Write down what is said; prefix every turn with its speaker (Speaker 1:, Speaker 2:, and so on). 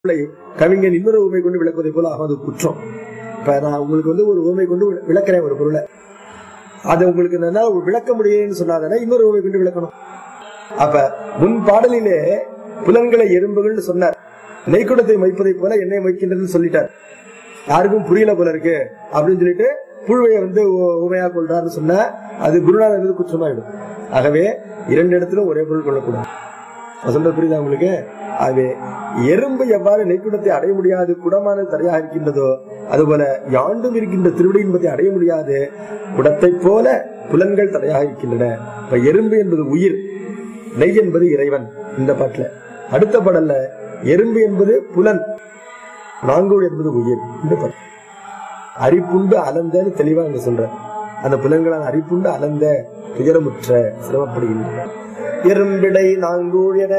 Speaker 1: பொருளை கவிஞன் இன்னொரு உண்மை கொண்டு விளக்குவதை போல ஆகும் அது குற்றம் இப்ப நான் உங்களுக்கு வந்து ஒரு உண்மை கொண்டு வி- விளக்குறேன் ஒரு பொருளை அதை உங்களுக்கு என்னால விளக்க முடியும்னு சொன்னாதானே இன்னொரு உண்மை கொண்டு விளக்கணும் அப்ப முன் பாடலிலே புலன்களை எறும்புகள்னு சொன்னார் நெய்க்குடத்தை மொய்ப்பதை போல என்னை மொய்க்கின்றதுன்னு சொல்லிட்டார் யாருக்கும் புரியல போல இருக்கு அப்படின்னு சொல்லிட்டு புழுவையை வந்து உ- உமையா கொள்றாருன்னு சொன்னா அது குருநாதர் மீது குற்றமாயிடும் ஆகவே இரண்டு இடத்திலும் ஒரே பொருள் கொள்ளக்கூடாது நான் சொல்றது புரியுதா உங்களுக்கு ஆகவே எறும்பு எவ்வாறு நெய்க்குடத்தை அடைய முடியாது குடமான தடையாக இருக்கின்றதோ அதுபோல யாண்டும் இருக்கின்ற திருவிடை இன்பத்தை அடைய முடியாது குடத்தைப் போல புலன்கள் தடையாக இருக்கின்றன இப்ப எறும்பு என்பது உயிர் நெய் என்பது இறைவன் இந்த பாட்டுல அடுத்த பாடல்ல எறும்பு என்பது புலன் நாங்கூழ் என்பது உயிர் இந்த பாட்டு அரிப்புண்டு அலந்தன்னு தெளிவா அங்க சொல்ற அந்த புலன்களால் அரிப்புண்டு அலந்த துயரமுற்ற சிரமப்படுகின்ற எறும்பிடை நாங்கூழ் என